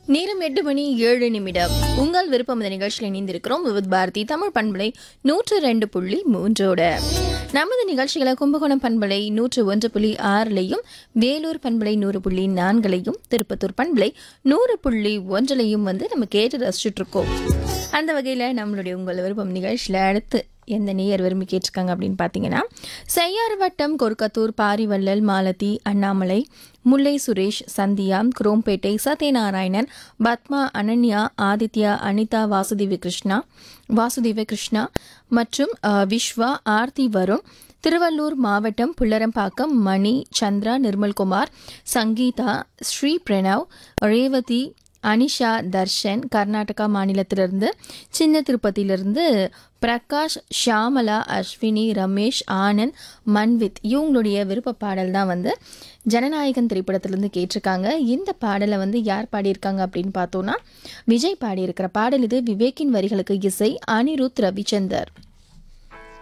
நேரம் எட்டு மணி ஏழு நிமிடம் உங்கள் விருப்பம் இந்த நிகழ்ச்சியில் இணைந்திருக்கிறோம் விவித் பாரதி தமிழ் பண்பலை நூற்று ரெண்டு புள்ளி மூன்றோட நமது நிகழ்ச்சிகளை கும்பகோணம் பண்பலை நூற்று ஒன்று புள்ளி ஆறுலையும் வேலூர் பண்பலை நூறு புள்ளி நான்குலையும் திருப்பத்தூர் பண்பலை நூறு புள்ளி ஒன்றுலையும் வந்து நம்ம கேட்டு ரசிச்சுட்டு இருக்கோம் அந்த வகையில் நம்மளுடைய உங்கள் விருப்பம் நிகழ்ச்சியில் அடுத்து எந்த நேயர் விரும்பி கேட்டிருக்காங்க அப்படின்னு பார்த்தீங்கன்னா செய்யாறு வட்டம் கொருக்கத்தூர் பாரிவள்ளல் மாலதி அண்ணாமலை முல்லை சுரேஷ் சந்தியா குரோம்பேட்டை சத்யநாராயணன் பத்மா அனன்யா ஆதித்யா அனிதா வாசுதேவி கிருஷ்ணா வாசுதேவ கிருஷ்ணா மற்றும் அஹ், விஸ்வா ஆர்த்தி வருண் திருவள்ளூர் மாவட்டம் புல்லரம்பாக்கம் மணி சந்திரா நிர்மல்குமார் சங்கீதா ஸ்ரீ பிரணவ் ரேவதி அனிஷா தர்ஷன் கர்நாடகா மாநிலத்திலிருந்து சின்ன திருப்பதியிலிருந்து பிரகாஷ் ஷியாமலா அஸ்வினி ரமேஷ் ஆனந்த் மன்வித் இவங்களுடைய விருப்ப பாடல் தான் வந்து ஜனநாயகன் திரைப்படத்திலிருந்து கேட்டிருக்காங்க இந்த பாடலை வந்து யார் பாடியிருக்காங்க அப்படின்னு பார்த்தோன்னா விஜய் பாடியிருக்கிற பாடல் இது விவேக்கின் வரிகளுக்கு இசை அனிருத் ரவிச்சந்தர்